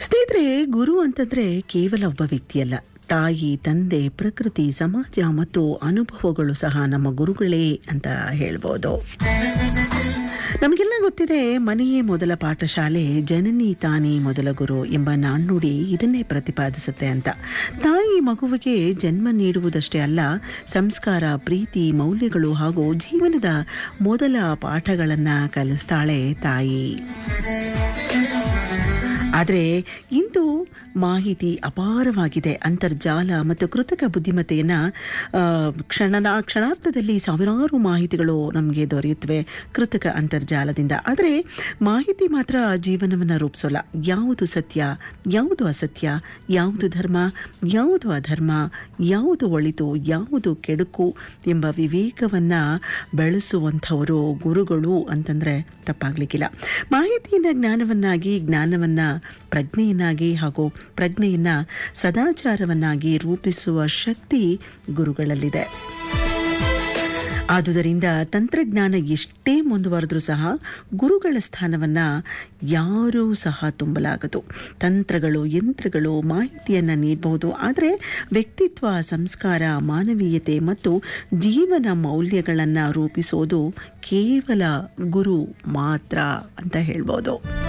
ಸ್ನೇಹಿತರೆ ಗುರು ಅಂತಂದ್ರೆ ಕೇವಲ ಒಬ್ಬ ವ್ಯಕ್ತಿಯಲ್ಲ ತಾಯಿ ತಂದೆ ಪ್ರಕೃತಿ ಸಮಾಜ ಮತ್ತು ಅನುಭವಗಳು ಸಹ ನಮ್ಮ ಗುರುಗಳೇ ಅಂತ ಹೇಳ್ಬೋದು ನಮಗೆಲ್ಲ ಗೊತ್ತಿದೆ ಮನೆಯೇ ಮೊದಲ ಪಾಠಶಾಲೆ ಜನನಿ ತಾನೇ ಮೊದಲ ಗುರು ಎಂಬ ನಾಣ್ಣುಡಿ ಇದನ್ನೇ ಪ್ರತಿಪಾದಿಸುತ್ತೆ ಅಂತ ತಾಯಿ ಮಗುವಿಗೆ ಜನ್ಮ ನೀಡುವುದಷ್ಟೇ ಅಲ್ಲ ಸಂಸ್ಕಾರ ಪ್ರೀತಿ ಮೌಲ್ಯಗಳು ಹಾಗೂ ಜೀವನದ ಮೊದಲ ಪಾಠಗಳನ್ನು ಕಲಿಸ್ತಾಳೆ ತಾಯಿ ಆದರೆ ಇಂದು ಮಾಹಿತಿ ಅಪಾರವಾಗಿದೆ ಅಂತರ್ಜಾಲ ಮತ್ತು ಕೃತಕ ಬುದ್ಧಿಮತ್ತೆಯನ್ನು ಕ್ಷಣದ ಕ್ಷಣಾರ್ಥದಲ್ಲಿ ಸಾವಿರಾರು ಮಾಹಿತಿಗಳು ನಮಗೆ ದೊರೆಯುತ್ತವೆ ಕೃತಕ ಅಂತರ್ಜಾಲದಿಂದ ಆದರೆ ಮಾಹಿತಿ ಮಾತ್ರ ಜೀವನವನ್ನು ರೂಪಿಸೋಲ್ಲ ಯಾವುದು ಸತ್ಯ ಯಾವುದು ಅಸತ್ಯ ಯಾವುದು ಧರ್ಮ ಯಾವುದು ಅಧರ್ಮ ಯಾವುದು ಒಳಿತು ಯಾವುದು ಕೆಡುಕು ಎಂಬ ವಿವೇಕವನ್ನು ಬೆಳೆಸುವಂಥವರು ಗುರುಗಳು ಅಂತಂದರೆ ತಪ್ಪಾಗಲಿಕ್ಕಿಲ್ಲ ಮಾಹಿತಿಯಿಂದ ಜ್ಞಾನವನ್ನಾಗಿ ಜ್ಞಾನವನ್ನು ಪ್ರಜ್ಞೆಯನ್ನಾಗಿ ಹಾಗೂ ಪ್ರಜ್ಞೆಯನ್ನು ಸದಾಚಾರವನ್ನಾಗಿ ರೂಪಿಸುವ ಶಕ್ತಿ ಗುರುಗಳಲ್ಲಿದೆ ಆದುದರಿಂದ ತಂತ್ರಜ್ಞಾನ ಎಷ್ಟೇ ಮುಂದುವರೆದ್ರೂ ಸಹ ಗುರುಗಳ ಸ್ಥಾನವನ್ನು ಯಾರೂ ಸಹ ತುಂಬಲಾಗದು ತಂತ್ರಗಳು ಯಂತ್ರಗಳು ಮಾಹಿತಿಯನ್ನು ನೀಡಬಹುದು ಆದರೆ ವ್ಯಕ್ತಿತ್ವ ಸಂಸ್ಕಾರ ಮಾನವೀಯತೆ ಮತ್ತು ಜೀವನ ಮೌಲ್ಯಗಳನ್ನು ರೂಪಿಸೋದು ಕೇವಲ ಗುರು ಮಾತ್ರ ಅಂತ ಹೇಳ್ಬೋದು